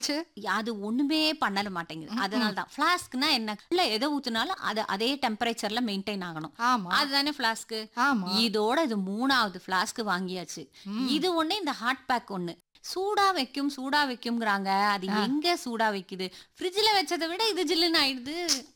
ச்சே. அது ஒண்ணுமே பண்ணல மாட்டேங்குது அதனால தான் ஃபிளாஸ்க்னா என்ன இல்ல எதை ஊத்துனாலும் அது அதே டெம்பரேச்சர்ல மெயின்டைன் ஆகணும் ஆமா அதுதானே ஃபிளாஸ்க் ஆமா இதோட இது மூணாவது ஃபிளாஸ்க் வாங்கியாச்சு இது ஒண்ணு இந்த ஹாட் பேக் ஒண்ணு சூடா வைக்கும் சூடா வைக்கும்ங்கறாங்க அது எங்க சூடா வைக்குது ஃப்ரிட்ஜ்ல வச்சதை விட இது ஜில்லுன்னு ஆயிடுது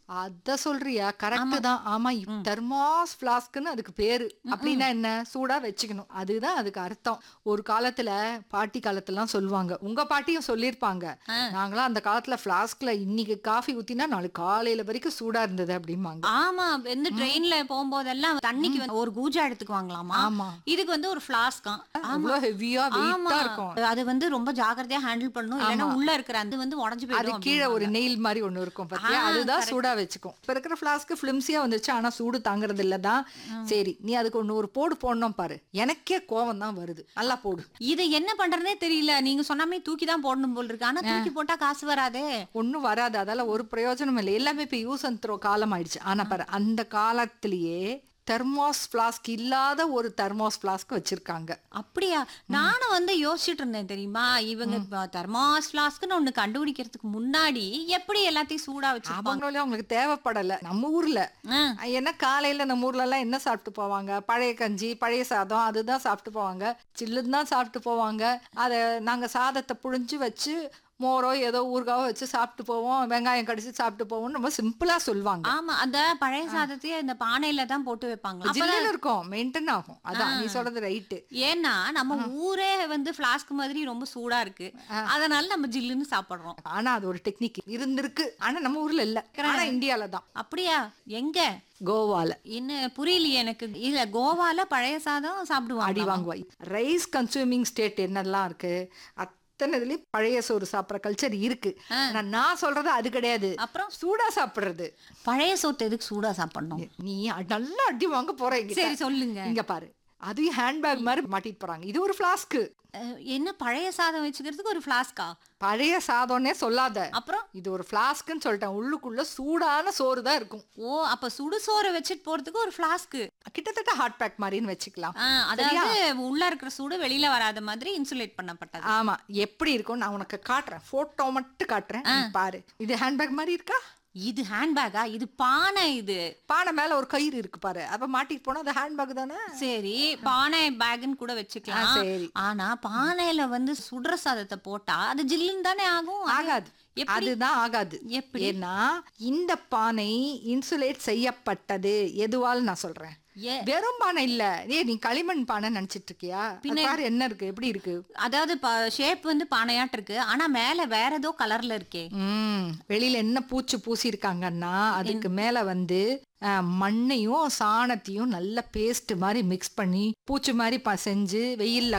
அத சொல்றியா கரெக்ட் தான் ஆமா தெர்மாஸ் பிளாஸ்க்னு அதுக்கு பேரு அப்படின்னா என்ன சூடா வச்சுக்கணும் அதுதான் அதுக்கு அர்த்தம் ஒரு காலத்துல பாட்டி காலத்துலாம் சொல்லுவாங்க உங்க பாட்டியும் சொல்லியிருப்பாங்க நாங்களாம் அந்த காலத்துல பிளாஸ்க்ல இன்னைக்கு காஃபி ஊத்தினா நாளைக்கு காலையில வரைக்கும் சூடா இருந்தது அப்படிம்பாங்க ஆமா வந்து ட்ரெயின்ல போகும்போதெல்லாம் தண்ணிக்கு வந்து ஒரு கூஜா எடுத்துக்குவாங்களாமா ஆமா இதுக்கு வந்து ஒரு ஃபிளாஸ்காம் அவ்வளோ ஹெவியா வெயிட்டா இருக்கும் அது வந்து ரொம்ப ஜாக்கிரதையா ஹேண்டில் பண்ணணும் இல்லைன்னா உள்ள இருக்கிற அது வந்து உடஞ்சு அது போயிடும் கீழே ஒரு நெயில் மாதிரி ஒண்ணு இருக்கும் பாத்தியா ஆ, அதுதான் சூடா வச்சுக்கும் இப்ப இருக்கிற பிளாஸ்க்கு ஃபிலிம்ஸியா வந்துச்சு ஆனா சூடு தாங்குறது இல்லதான் சரி நீ அதுக்கு ஒண்ணு ஒரு போடு போடணும் பாரு எனக்கே கோவம் தான் வருது நல்லா போடு இது என்ன பண்றதுனே தெரியல நீங்க சொன்னாமே தூக்கி தான் போடணும் போல் இருக்கு ஆனா தூக்கி போட்டா காசு வராதே ஒண்ணும் வராது அதால ஒரு பிரயோஜனம் இல்லை எல்லாமே இப்ப யூஸ் அண்ட் த்ரோ காலம் ஆயிடுச்சு ஆனா பாரு அந்த காலத்திலேயே தெர்மாஸ் பிளாஸ்க் இல்லாத ஒரு தெர்மாஸ் பிளாஸ்க் வச்சிருக்காங்க அப்படியா நானும் வந்து யோசிச்சுட்டு இருந்தேன் தெரியுமா இவங்க தெர்மாஸ் ஃபிளாஸ்க்னு ஒண்ணு கண்டுபிடிக்கிறதுக்கு முன்னாடி எப்படி எல்லாத்தையும் சூடா வச்சிருப்பாங்க அவங்களே அவங்களுக்கு தேவைப்படல நம்ம ஊர்ல ஆ, ஏன்னா காலையில நம்ம ஊர்ல எல்லாம் என்ன சாப்பிட்டு போவாங்க பழைய கஞ்சி பழைய சாதம் அதுதான் சாப்பிட்டு போவாங்க சில்லுன்னு தான் சாப்பிட்டு போவாங்க அதை நாங்க சாதத்தை புழிஞ்சு வச்சு மோரோ ஏதோ ஊறுகாவோ வச்சு சாப்பிட்டு போவோம் வெங்காயம் கடிச்சு சாப்பிட்டு போவோம் ரொம்ப சிம்பிளா சொல்லுவாங்க ஆமா அந்த பழைய சாதத்தையே இந்த பானையில தான் போட்டு வைப்பாங்க ஜில்லுன்னு இருக்கும் மெயின்டைன் ஆகும் அதான் நீ சொல்றது ரைட்டு ஏன்னா நம்ம ஊரே வந்து ஃபிளாஸ்க் மாதிரி ரொம்ப சூடா இருக்கு அதனால நம்ம ஜில்லுன்னு சாப்பிடுறோம் ஆனா அது ஒரு டெக்னிக் இருந்திருக்கு ஆனா நம்ம ஊர்ல இல்ல ஆனா இந்தியால தான் அப்படியா எங்க கோவால என்ன புரியலையே எனக்கு இல்ல கோவால பழைய சாதம் அடி சாப்பிடுவாங்க வாங்குவாய் ரைஸ் கன்சூமிங் ஸ்டேட் என்னெல்லாம் இருக்கு அத்தனை இதுலயும் பழைய சோறு சாப்பிடுற கல்ச்சர் இருக்கு ஆனா நான் சொல்றது அது கிடையாது அப்புறம் சூடா சாப்பிடுறது பழைய சோத்து எதுக்கு சூடா சாப்பிடணும் நீ அ- நல்லா அடி வாங்க போற இங்க சரி சொல்லுங்க இங்க பாரு அதையும் ஹேண்ட்பேக் மாதிரி மாட்டிட்டு போறாங்க இது ஒரு பிளாஸ்க் அஹ், என்ன பழைய சாதம் வச்சுக்கிறதுக்கு ஒரு ஃபிளாஸ்கா பழைய சாதம்னே சொல்லாத அப்புறம் இது ஒரு பிளாஸ்க்னு சொல்லிட்டேன் உள்ளுக்குள்ள சூடான சோறு தான் இருக்கும் ஓ அப்ப சுடுசோறை வச்சுட்டு போறதுக்கு ஒரு ஃபிளாஸ்க் கிட்டத்தட்ட ஹாட் பேக் மாதிரின்னு வச்சுக்கலாம் அதாவது உள்ள இருக்கிற சூடு வெளியில வராத மாதிரி இன்சுலேட் பண்ணப்பட்டது ஆமா எப்படி இருக்கும் நான் உனக்கு காட்டுறேன் போட்டோ மட்டும் காட்டுறேன் நீ பாரு இது ஹேண்ட்பேக் மாதிரி இருக்கா இது ஹேண்ட்பேக்கா இது பானை இது பானை மேல ஒரு கயிறு இருக்கு பாரு அப்ப மாட்டிட்டு போனா அது ஹேண்ட்பேக் தானே சரி பானை பேக்னு கூட வச்சுக்கலாம் ஆ, சரி. ஆனா பானையில வந்து சுடுற சாதத்தை போட்டா அது ஜில்லுன்னு தானே ஆகும் அது ஆகாது எப்படி? அதுதான் ஆகாது எப்படி? ஏன்னா இந்த பானை இன்சுலேட் செய்யப்பட்டது எதுவால் நான் சொல்றேன் ஏ வெறும் பானை இல்ல ஏ நீ களிமண் பானை நினைச்சிட்டு இருக்கியா அது பாரு என்ன இருக்கு எப்படி இருக்கு அதாவது ஷேப் வந்து பானையாட்டு இருக்கு ஆனா மேல வேற ஏதோ கலர்ல இருக்கே ம் வெளியில என்ன பூச்சி பூசி இருக்காங்கன்னா அதுக்கு மேல வந்து அஹ், மண்ணையும் சாணத்தையும் நல்ல பேஸ்ட் மாதிரி மிக்ஸ் பண்ணி பூச்சி மாதிரி ப- செஞ்சு வெயில்ல